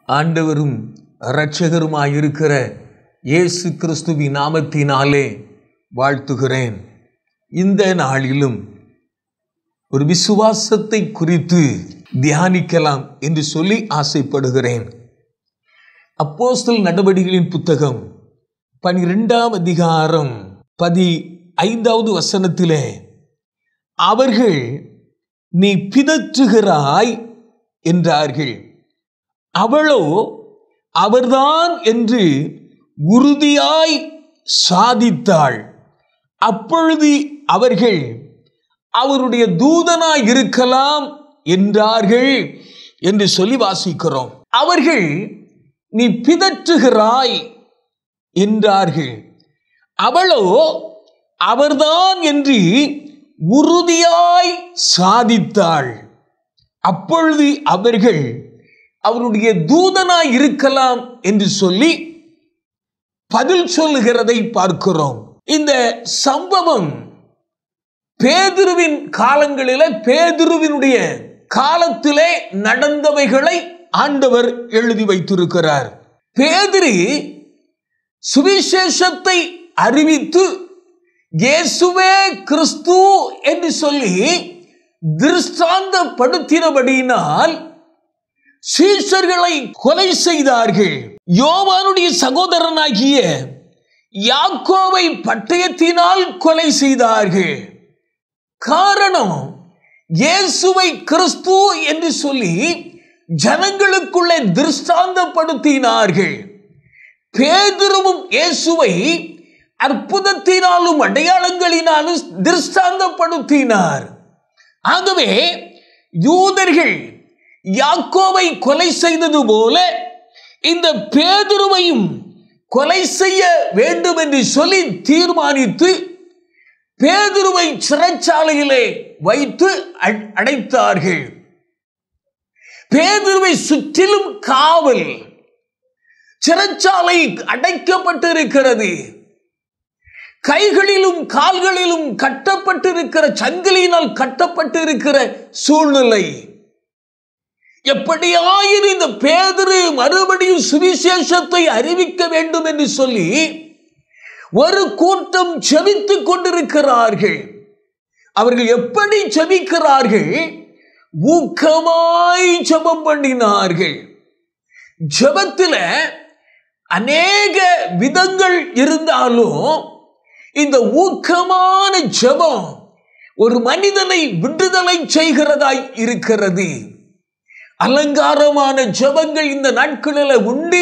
ஆண்டவரும் இரட்சகருமாயிருக்கிற இயேசு கிறிஸ்துவின் நாமத்தினாலே வாழ்த்துகிறேன் இந்த நாளிலும் ஒரு விசுவாசத்தை குறித்து தியானிக்கலாம் என்று சொல்லி ஆசைப்படுகிறேன் அப்போஸ்தல் நடவடிக்கைகளின் புத்தகம் பனிரெண்டாம் அதிகாரம் பதி ஐந்தாவது வசனத்திலே அவர்கள் நீ பிதற்றுகிறாய் என்றார்கள் அவளோ அவர்தான் என்று உறுதியாய் சாதித்தாள் அப்பொழுது அவர்கள் அவருடைய தூதனாய் இருக்கலாம் என்றார்கள் என்று சொல்லி வாசிக்கிறோம் அவர்கள் நீ பிதற்றுகிறாய் என்றார்கள் அவளோ அவர்தான் என்று உறுதியாய் சாதித்தாள் அப்பொழுது அவர்கள் அவருடைய தூதனாய் இருக்கலாம் என்று சொல்லி பதில் சொல்லுகிறதை பார்க்கிறோம் இந்த சம்பவம் பேதுருவின் காலங்களிலே பேதுருவினுடைய காலத்திலே நடந்தவைகளை ஆண்டவர் எழுதி வைத்திருக்கிறார் பேதிரி சுவிசேஷத்தை அறிவித்து இயேசுவே கிறிஸ்து என்று சொல்லி திருஷ்டாந்தப்படுத்தினபடியினால் சீஷர்களை கொலை செய்தார்கள் யோவானுடைய சகோதரனாகிய யாக்கோவை பட்டயத்தினால் கொலை செய்தார்கள் காரணம் இயேசுவை கிறிஸ்து என்று சொல்லி ஜனங்களுக்குள்ளே திருஷ்டாந்தப்படுத்தினார்கள் பேதுருவும் இயேசுவை அற்புதத்தினாலும் அடையாளங்களினாலும் திருஷ்டாந்தப்படுத்தினார் ஆகவே யூதர்கள் யாக்கோவை கொலை செய்தது போல இந்த பேதுருவையும் கொலை செய்ய வேண்டும் என்று சொல்லி தீர்மானித்து பேதுருவை சிறைச்சாலையிலே வைத்து அடைத்தார்கள் பேதுருவை சுற்றிலும் காவல் சிறைச்சாலை அடைக்கப்பட்டிருக்கிறது கைகளிலும் கால்களிலும் கட்டப்பட்டிருக்கிற சங்கிலியினால் கட்டப்பட்டிருக்கிற சூழ்நிலை எப்படியாயினும் இந்த பேதரு மறுபடியும் சுவிசேஷத்தை அறிவிக்க வேண்டும் என்று சொல்லி ஒரு கூட்டம் செபித்துக் கொண்டிருக்கிறார்கள் அவர்கள் எப்படி செபிக்கிறார்கள் ஊக்கமாய் ஜெபம் பண்ணினார்கள் ஜெபத்தில் அநேக விதங்கள் இருந்தாலும் இந்த ஊக்கமான ஜெபம் ஒரு மனிதனை விடுதலை செய்கிறதாய் இருக்கிறது அலங்காரமான ஜபங்கள் இந்த நாட்களில் உண்டு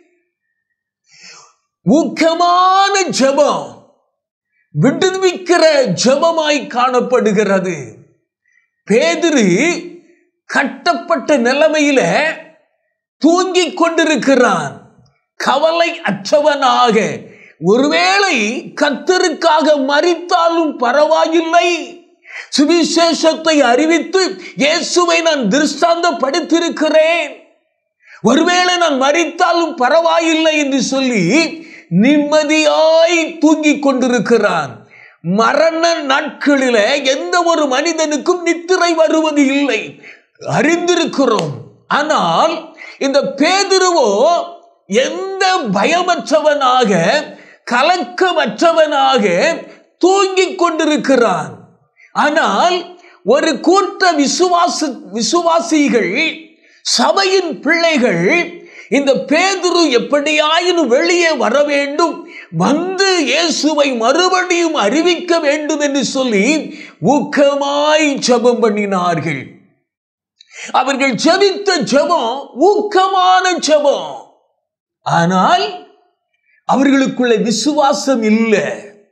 ஊக்கமான ஜபம் விடுவிக்கிற ஜபமாய் காணப்படுகிறது பேதிரு கட்டப்பட்ட நிலைமையில தூங்கிக் கொண்டிருக்கிறான் கவலை அற்றவனாக ஒருவேளை கத்தருக்காக மறித்தாலும் பரவாயில்லை சுவிசேஷத்தை அறிவித்து இயேசுவை நான் திருஷ்டாந்தப்படுத்திருக்கிறேன் ஒருவேளை நான் மறித்தாலும் பரவாயில்லை என்று சொல்லி நிம்மதியாய் தூங்கிக் கொண்டிருக்கிறான் மரண நாட்களில எந்த ஒரு மனிதனுக்கும் நித்திரை வருவது இல்லை அறிந்திருக்கிறோம் ஆனால் இந்த பேதிருவோ எந்த பயமற்றவனாக கலக்கமற்றவனாக தூங்கிக் கொண்டிருக்கிறான் ஆனால் ஒரு கூட்ட விசுவாச விசுவாசிகள் சபையின் பிள்ளைகள் இந்த பேதுரு எப்படியாயினும் வெளியே வர வேண்டும் வந்து இயேசுவை மறுபடியும் அறிவிக்க வேண்டும் என்று சொல்லி ஊக்கமாய் ஜெபம் பண்ணினார்கள் அவர்கள் ஜெபித்த ஜெபம் ஊக்கமான ஜெபம் ஆனால் அவர்களுக்குள்ள விசுவாசம் இல்லை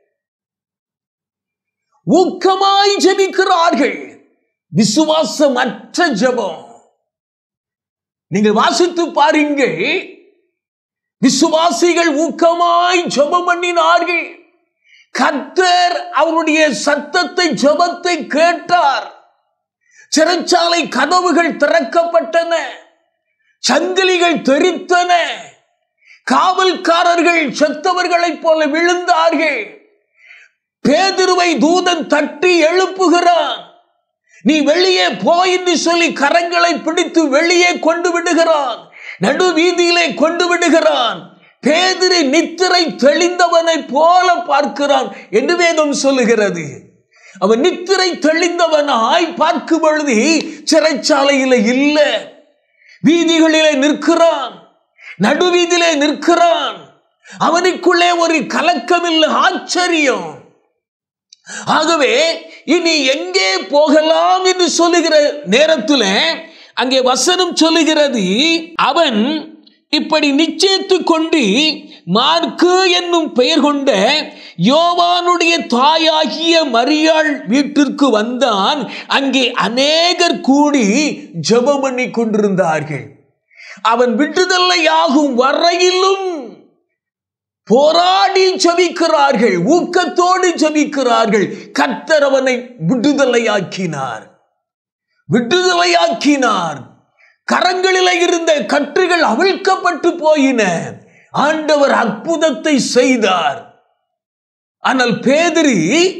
ஊக்கமாய் ஜெபிக்கிறார்கள் விசுவாசமற்ற ஜெபம் நீங்கள் வாசித்து பாருங்கள் விசுவாசிகள் ஊக்கமாய் ஜெபம் பண்ணினார்கள் கர்த்தர் அவருடைய சத்தத்தை ஜெபத்தை கேட்டார் சிறைச்சாலை கதவுகள் திறக்கப்பட்டன சங்கிலிகள் தெரித்தன காவல்காரர்கள் செத்தவர்களைப் போல விழுந்தார்கள் பேதுருவை தூதன் தட்டி எழுப்புகிறான் நீ வெளியே போ என்று சொல்லி கரங்களை பிடித்து வெளியே கொண்டு விடுகிறான் நடு வீதியிலே கொண்டு விடுகிறான் பேதிரி நித்திரை தெளிந்தவனை போல பார்க்கிறான் என்று வேதம் சொல்லுகிறது அவன் நித்திரை தெளிந்தவனாய் பார்க்கும் பொழுது சிறைச்சாலையில இல்ல வீதிகளிலே நிற்கிறான் நடுவீதியிலே நிற்கிறான் அவனுக்குள்ளே ஒரு கலக்கம் இல்லை ஆச்சரியம் ஆகவே இனி எங்கே போகலாம் என்று சொல்லுகிற நேரத்தில் அங்கே வசனம் சொல்லுகிறது அவன் இப்படி நிச்சயித்து கொண்டு மார்க்கு என்னும் பெயர் கொண்ட யோவானுடைய தாயாகிய மரியாள் வீட்டிற்கு வந்தான் அங்கே அநேகர் கூடி ஜெபம் பண்ணி கொண்டிருந்தார்கள் அவன் விடுதலையாகும் வரையிலும் போராடி ஜபிக்கிறார்கள் ஊக்கத்தோடு ஜபிக்கிறார்கள் கர்த்தர் அவனை விடுதலையாக்கினார் விடுதலையாக்கினார் கரங்களில் இருந்த கற்றுகள் அவிழ்க்கப்பட்டு போயின ஆண்டவர் அற்புதத்தை செய்தார் ஆனால் பேதிரி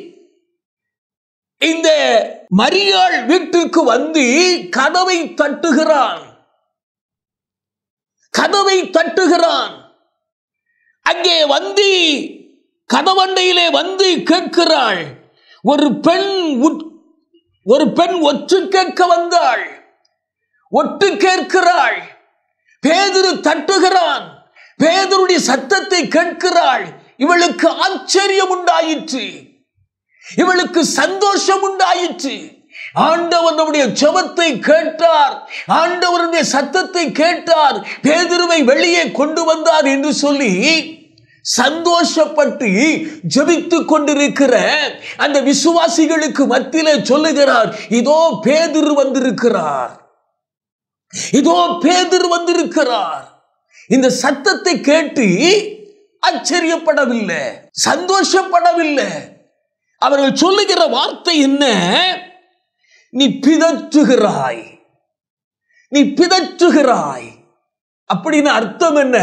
இந்த மரியாள் வீட்டிற்கு வந்து கதவை தட்டுகிறான் கதவை தட்டுகிறான் அங்கே வந்து கதவண்டையிலே வந்து கேட்கிறாள் ஒரு பெண் உட்- ஒரு பெண் ஒற்று கேட்க வந்தாள் ஒட்டு கேட்கிறாள் பேதுரு தட்டுகிறான் பேதுருடைய சத்தத்தை கேட்கிறாள் இவளுக்கு ஆச்சரியம் உண்டாயிற்று இவளுக்கு சந்தோஷம் உண்டாயிற்று ஆண்டவர் நம்முடைய ஜெபத்தை கேட்டார் ஆண்டவருடைய சத்தத்தை கேட்டார் பேதுருவை வெளியே கொண்டு வந்தார் என்று சொல்லி சந்தோஷப்பட்டு ஜெபித்துக் கொண்டிருக்கிற அந்த விசுவாசிகளுக்கு மத்தியிலே சொல்லுகிறார் இதோ பேதுரு வந்திருக்கிறார் இதோ பேதுரு வந்திருக்கிறார் இந்த சத்தத்தை கேட்டு ஆச்சரியப்படவில்லை சந்தோஷப்படவில்லை அவர்கள் சொல்லுகிற வார்த்தை என்ன நீ பிதற்றுகிறாய் நீ பிதற்றுகிறாய் அப்படின்னு அர்த்தம் என்ன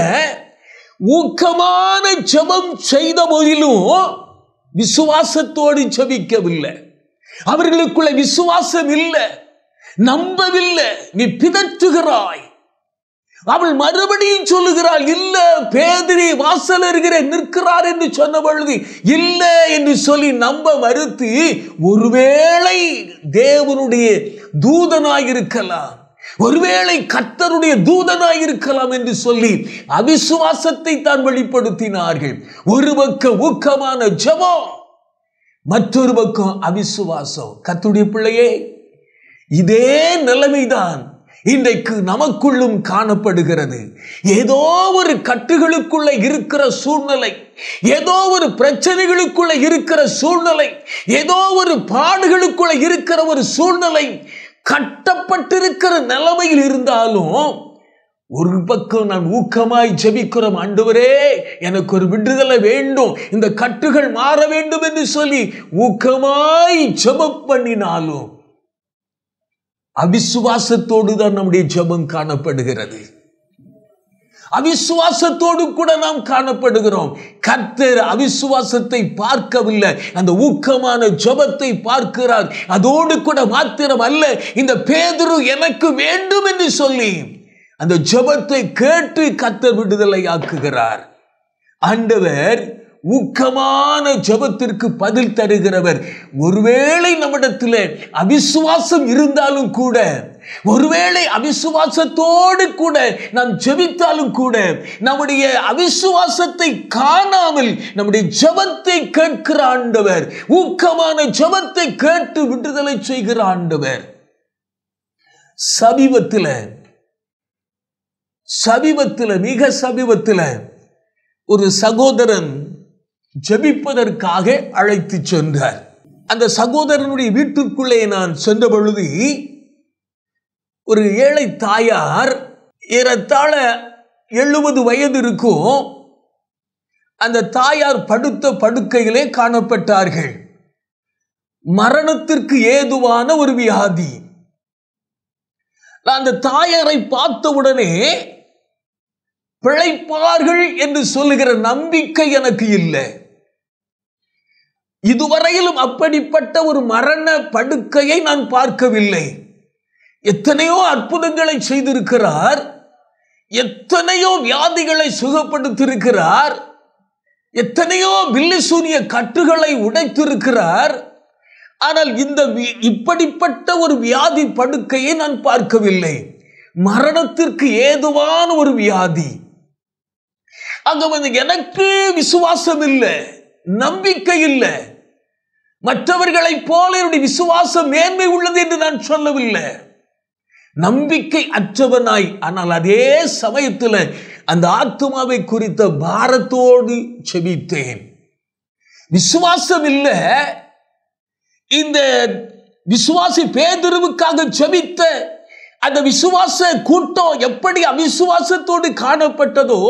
ஊக்கமான ஜெபம் செய்த போதிலும் விசுவாசத்தோடு ஜெபிக்கவில்லை அவர்களுக்குள்ள விசுவாசம் இல்லை நம்பவில்லை நீ பிதற்றுகிறாய் அவள் மறுபடியும் சொல்லுகிறாள் இல்ல பேதிரி வாசல் இருக்கிற நிற்கிறார் என்று சொன்ன பொழுது இல்ல என்று சொல்லி நம்ப மறுத்து ஒருவேளை தேவனுடைய தூதனாய் இருக்கலாம் ஒருவேளை கர்த்தருடைய தூதனாய் இருக்கலாம் என்று சொல்லி அவிசுவாசத்தை தான் வெளிப்படுத்தினார்கள் ஒரு பக்கம் ஊக்கமான ஜெபம் மற்றொரு பக்கம் அவிசுவாசம் கர்த்தருடைய பிள்ளையே இதே நிலைமைதான் இன்றைக்கு நமக்குள்ளும் காணப்படுகிறது ஏதோ ஒரு கட்டுகளுக்குள்ள இருக்கிற சூழ்நிலை ஏதோ ஒரு பிரச்சனைகளுக்குள்ள இருக்கிற சூழ்நிலை ஏதோ ஒரு பாடுகளுக்குள்ள இருக்கிற ஒரு சூழ்நிலை கட்டப்பட்டிருக்கிற நிலைமையில் இருந்தாலும் ஒரு பக்கம் நான் ஊக்கமாய் ஜெபிக்கிறோம் ஆண்டவரே எனக்கு ஒரு விடுதலை வேண்டும் இந்த கட்டுகள் மாற வேண்டும் என்று சொல்லி ஊக்கமாய் ஜெபம் பண்ணினாலும் அவிசுவாசத்தோடு தான் நம்முடைய ஜெபம் காணப்படுகிறது அவிசுவாசத்தோடு கூட நாம் காணப்படுகிறோம் கர்த்தர் அவிசுவாசத்தை பார்க்கவில்லை அந்த ஊக்கமான ஜெபத்தை பார்க்கிறார் அதோடு கூட மாத்திரம் அல்ல இந்த பேதுரு எனக்கு வேண்டும் என்று சொல்லி அந்த ஜெபத்தை கேட்டு கர்த்தர் விடுதலை ஆக்குகிறார் ஆண்டவர் ஊக்கமான ஜெபத்திற்கு பதில் தருகிறவர் ஒருவேளை நம்மிடத்தில் அவிசுவாசம் இருந்தாலும் கூட ஒருவேளை அவிசுவாசத்தோடு கூட நாம் ஜெபித்தாலும் கூட நம்முடைய அவிசுவாசத்தை காணாமல் நம்முடைய ஜெபத்தை கேட்கிற ஆண்டவர் ஊக்கமான ஜெபத்தை கேட்டு விடுதலை செய்கிற ஆண்டவர் சமீபத்தில் சமீபத்தில் மிக சமீபத்தில் ஒரு சகோதரன் ஜெபிப்பதற்காக அழைத்து சென்றார் அந்த சகோதரனுடைய வீட்டுக்குள்ளே நான் சென்ற பொழுது ஒரு ஏழை தாயார் ஏறத்தாழ எழுபது வயது இருக்கும் அந்த தாயார் படுத்த படுக்கையிலே காணப்பட்டார்கள் மரணத்திற்கு ஏதுவான ஒரு வியாதி நான் அந்த தாயாரை பார்த்தவுடனே பிழைப்பார்கள் என்று சொல்லுகிற நம்பிக்கை எனக்கு இல்லை இதுவரையிலும் அப்படிப்பட்ட ஒரு மரண படுக்கையை நான் பார்க்கவில்லை எத்தனையோ அற்புதங்களை செய்திருக்கிறார் எத்தனையோ வியாதிகளை சுகப்படுத்தியிருக்கிறார் எத்தனையோ வில்லிசூரிய கட்டுகளை உடைத்திருக்கிறார் ஆனால் இந்த வி- இப்படிப்பட்ட ஒரு வியாதி படுக்கையை நான் பார்க்கவில்லை மரணத்திற்கு ஏதுவான ஒரு வியாதி அங்க வந்து எனக்கு விசுவாசம் இல்லை நம்பிக்கை இல்லை மற்றவர்களைப் போல என்னுடைய விசுவாசம் மேன்மை உள்ளது என்று நான் சொல்லவில்லை நம்பிக்கை அற்றவனாய் ஆனால் அதே சமயத்தில் அந்த ஆத்மாவை குறித்த பாரத்தோடு செபித்தேன் விசுவாசம் இல்லை இந்த விசுவாசி பேதுருவுக்காக செபித்த அந்த விசுவாச கூட்டம் எப்படி அவிசுவாசத்தோடு காணப்பட்டதோ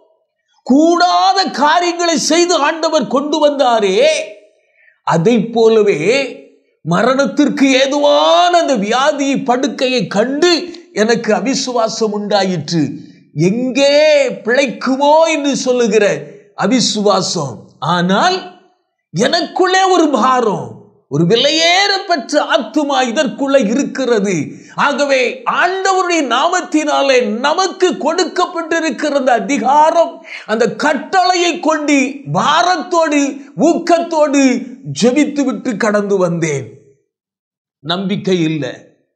கூடாத காரியங்களை செய்து ஆண்டவர் கொண்டு வந்தாரே அதை போலவே மரணத்திற்கு ஏதுவான அந்த வியாதி படுக்கையை கண்டு எனக்கு அவிசுவாசம் உண்டாயிற்று எங்கே பிழைக்குமோ என்று சொல்லுகிற அவிசுவாசம் ஆனால் எனக்குள்ளே ஒரு பாரம் ஒரு விலையேறப்பெற்ற ஆத்துமா இதற்குள்ள இருக்கிறது ஆகவே ஆண்டவருடைய நாமத்தினாலே நமக்கு கொடுக்கப்பட்டிருக்கிற அந்த அதிகாரம் அந்த கட்டளையை கொண்டு பாரத்தோடு ஊக்கத்தோடு ஜெபித்து விட்டு கடந்து வந்தேன் நம்பிக்கை இல்லை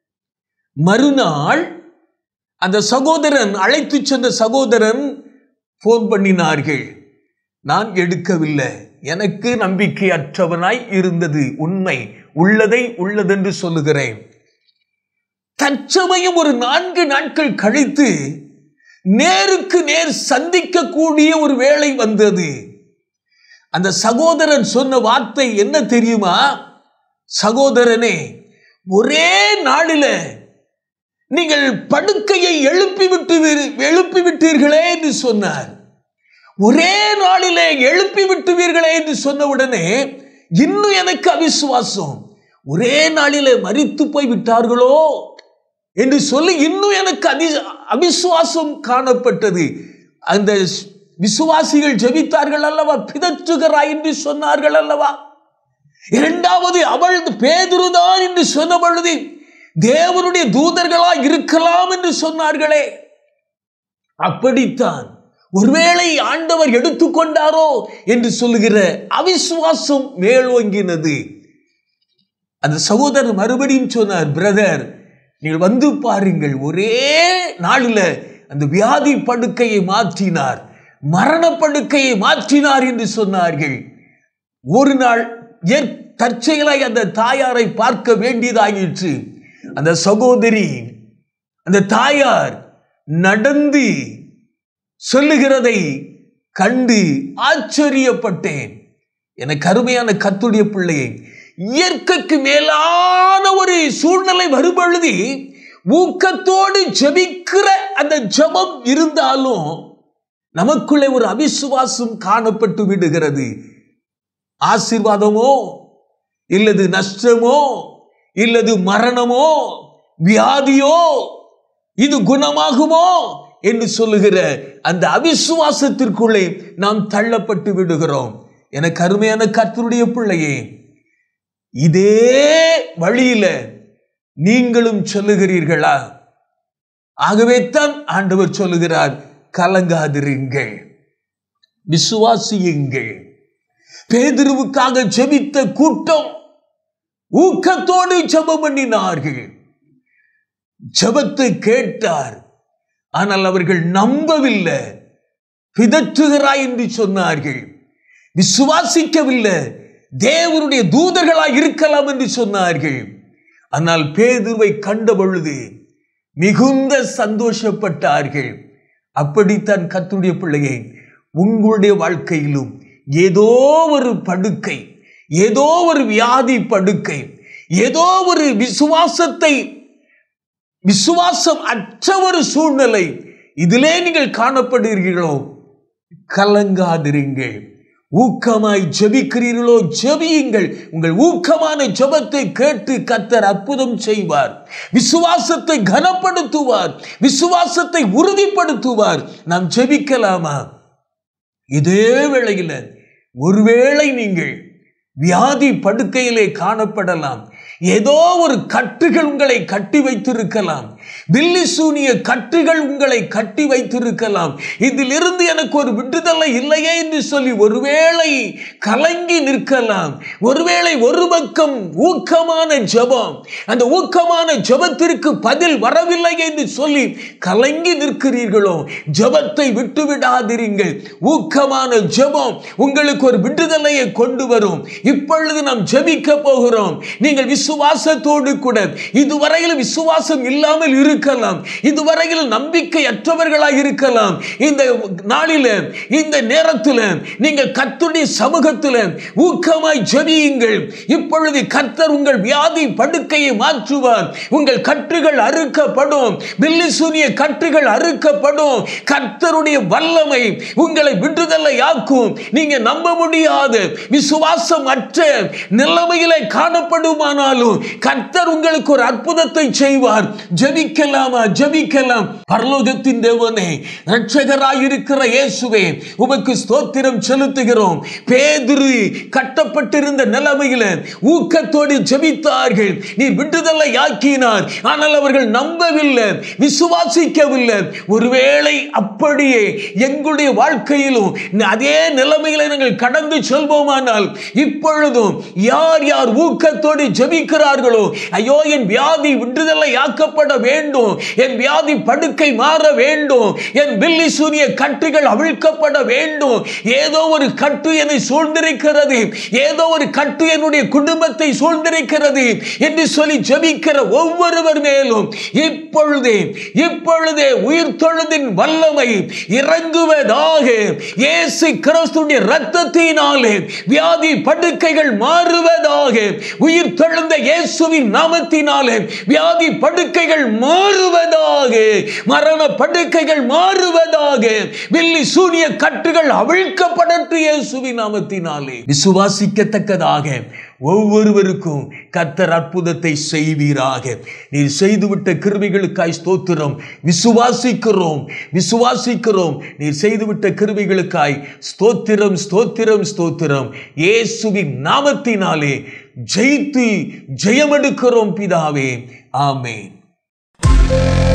மறுநாள் அந்த சகோதரன் அழைத்து சென்ற சகோதரன் போன் பண்ணினார்கள் நான் எடுக்கவில்லை எனக்கு நம்பிக்கையற்றவனாய் இருந்தது உண்மை உள்ளதை உள்ளதென்று சொல்லுகிறேன் தற்சமயம் ஒரு நான்கு நாட்கள் கழித்து நேருக்கு நேர் சந்திக்கக்கூடிய ஒரு வேளை வந்தது அந்த சகோதரன் சொன்ன வார்த்தை என்ன தெரியுமா சகோதரனே ஒரே நாளில நீங்கள் படுக்கையை எழுப்பி விட்டு எழுப்பி விட்டீர்களே என்று சொன்னார் ஒரே நாளிலே எழுப்பி விட்டுவீர்களே என்று சொன்ன உடனே இன்னும் எனக்கு அவிசுவாசம் ஒரே நாளிலே மரித்து போய் விட்டார்களோ என்று சொல்லி இன்னும் எனக்கு அதி அவிசுவாசம் காணப்பட்டது அந்த விசுவாசிகள் ஜெபித்தார்கள் அல்லவா பிதற்றுகிறாய் என்று சொன்னார்கள் அல்லவா இரண்டாவது அவள் பேதுருதான் என்று சொன்ன பொழுது தேவனுடைய தூதர்களா இருக்கலாம் என்று சொன்னார்களே அப்படித்தான் ஒருவேளை ஆண்டவர் எடுத்துக்கொண்டாரோ என்று சொல்லுகிற அவிசுவாசம் மேலோங்கினது அந்த சகோதரர் மறுபடியும் சொன்னார் பிரதர் நீங்கள் வந்து பாருங்கள் ஒரே நாளில் அந்த வியாதி படுக்கையை மாற்றினார் மரண படுக்கையை மாற்றினார் என்று சொன்னார்கள் ஒரு நாள் ஏற் தற்செயலாய் அந்த தாயாரை பார்க்க வேண்டியதாயிற்று அந்த சகோதரி அந்த தாயார் நடந்து சொல்லுகிறதை கண்டு ஆச்சரியப்பட்டேன் எனக்கு அருமையான கத்துடைய பிள்ளையை இயற்கைக்கு மேலான ஒரு சூழ்நிலை வரும்பொழுது ஊக்கத்தோடு ஜெபிக்கிற அந்த ஜெபம் இருந்தாலும் நமக்குள்ளே ஒரு அவிசுவாசம் காணப்பட்டு விடுகிறது ஆசீர்வாதமோ இல்லது நஷ்டமோ இல்லது மரணமோ வியாதியோ இது குணமாகுமோ என்று சொல்லுகிற அந்த அவிசுவாசத்திற்குள்ளே நாம் தள்ளப்பட்டு விடுகிறோம் எனக்கு அருமையான கர்த்தருடைய பிள்ளையே இதே வழியில நீங்களும் சொல்லுகிறீர்களா ஆகவே தான் ஆண்டவர் சொல்லுகிறார் கலங்காதிருங்கள் விசுவாசியுங்கள் பேதிருவுக்காக ஜெபித்த கூட்டம் ஊக்கத்தோடு ஜெபம் பண்ணினார்கள் ஜெபத்தை கேட்டார் ஆனால் அவர்கள் நம்பவில்லை பிதற்றுகிறாய் என்று சொன்னார்கள் விசுவாசிக்கவில்லை தேவனுடைய தூதர்களாய் இருக்கலாம் என்று சொன்னார்கள் ஆனால் பேதுருவை கண்ட பொழுது மிகுந்த சந்தோஷப்பட்டார்கள் அப்படித்தான் கத்துடைய பிள்ளையை உங்களுடைய வாழ்க்கையிலும் ஏதோ ஒரு படுக்கை ஏதோ ஒரு வியாதி படுக்கை ஏதோ ஒரு விசுவாசத்தை விசுவாசம் அற்ற ஒரு சூழ்நிலை இதிலே நீங்கள் காணப்படுகிறீர்களோ கலங்காதிருங்கள் ஊக்கமாய் ஜெபிக்கிறீர்களோ ஜெபியுங்கள் உங்கள் ஊக்கமான ஜெபத்தை கேட்டு கத்தர் அற்புதம் செய்வார் விசுவாசத்தை கனப்படுத்துவார் விசுவாசத்தை உறுதிப்படுத்துவார் நாம் ஜெபிக்கலாமா இதே வேளையில் ஒருவேளை நீங்கள் வியாதி படுக்கையிலே காணப்படலாம் ஏதோ ஒரு கட்டுகள் உங்களை கட்டி வைத்திருக்கலாம் பில்லி சூனிய கட்டுகள் உங்களை கட்டி வைத்திருக்கலாம் இதிலிருந்து எனக்கு ஒரு விடுதலை இல்லையே என்று சொல்லி ஒருவேளை கலங்கி நிற்கலாம் ஒருவேளை ஒரு பக்கம் ஊக்கமான ஜெபம் அந்த ஊக்கமான ஜெபத்திற்கு பதில் வரவில்லை என்று சொல்லி கலங்கி நிற்கிறீர்களோ ஜெபத்தை விட்டு விடாதிருங்கள் ஊக்கமான ஜெபம் உங்களுக்கு ஒரு விடுதலையை கொண்டு வரும் இப்பொழுது நாம் ஜெபிக்க போகிறோம் நீங்கள் விசுவாசத்தோடு கூட இதுவரையில் விசுவாசம் இல்லாமல் இருக்கலாம் இதுவரையில் நம்பிக்கையற்றவர்களாக இருக்கலாம் இந்த நாளில இந்த நேரத்தில் நீங்கள் கத்துடைய சமூகத்தில் ஊக்கமாய் ஜெபியுங்கள் இப்பொழுது கர்த்தர் உங்கள் வியாதி படுக்கையை மாற்றுவார் உங்கள் கட்டுகள் அறுக்கப்படும் பில்லி சூனிய கட்டுகள் அறுக்கப்படும் கர்த்தருடைய வல்லமை உங்களை விடுதலை ஆக்கும் நீங்க நம்ப முடியாத விசுவாசம் அற்ற நிலைமையிலே காணப்படுமானாலும் கர்த்தர் உங்களுக்கு ஒரு அற்புதத்தை செய்வார் ஜெபிக்கலாமா ஜெபிக்கலாம் பரலோகத்தின் தேவனே இரட்சகராய் இருக்கிற இயேசுவே உமக்கு ஸ்தோத்திரம் செலுத்துகிறோம் பேதுரு கட்டப்பட்டிருந்த நிலைமையில ஊக்கத்தோடு ஜெபித்தார்கள் நீ விடுதலை ஆக்கினார் ஆனால் அவர்கள் நம்பவில்லை விசுவாசிக்கவில்லை ஒருவேளை அப்படியே எங்களுடைய வாழ்க்கையிலும் அதே நிலைமையில நாங்கள் கடந்து செல்வோமானால் இப்பொழுதும் யார் யார் ஊக்கத்தோடு ஜெபிக்கிறார்களோ ஐயோ என் வியாதி விடுதலை ஆக்கப்பட வேண்டும் என் வியாதி படுக்கை மாற வேண்டும் என் பில்லி சூனிய கட்டுகள் அவிழ்க்கப்பட வேண்டும் ஏதோ ஒரு கட்டு என்னை சூழ்ந்திருக்கிறது ஏதோ ஒரு கட்டு என்னுடைய குடும்பத்தை சூழ்ந்திருக்கிறது என்று சொல்லி ஜெபிக்கிற ஒவ்வொருவர் மேலும் இப்பொழுதே இப்பொழுதே உயிர் தொழுதின் வல்லமை இறங்குவதாக இயேசு கிறிஸ்துடைய ரத்தத்தினாலே வியாதி படுக்கைகள் மாறுவதாக உயிர் தெழுந்த இயேசுவின் நாமத்தினாலே வியாதி படுக்கைகள் மாறுவதாக மரண படுக்கைகள் மாறுவதாக வில்லி சூனிய கட்டுகள் அவிழ்க்கப்படட்டு இயேசுவின் நாமத்தினாலே விசுவாசிக்கத்தக்கதாக ஒவ்வொருவருக்கும் கர்த்தர் அற்புதத்தை செய்வீராக நீர் செய்துவிட்ட கிருபிகளுக்காய் ஸ்தோத்திரம் விசுவாசிக்கிறோம் விசுவாசிக்கிறோம் நீர் செய்துவிட்ட கிருபிகளுக்காய் ஸ்தோத்திரம் ஸ்தோத்திரம் ஸ்தோத்திரம் இயேசுவின் நாமத்தினாலே ஜெயித்து ஜெயமெடுக்கிறோம் பிதாவே ஆமென்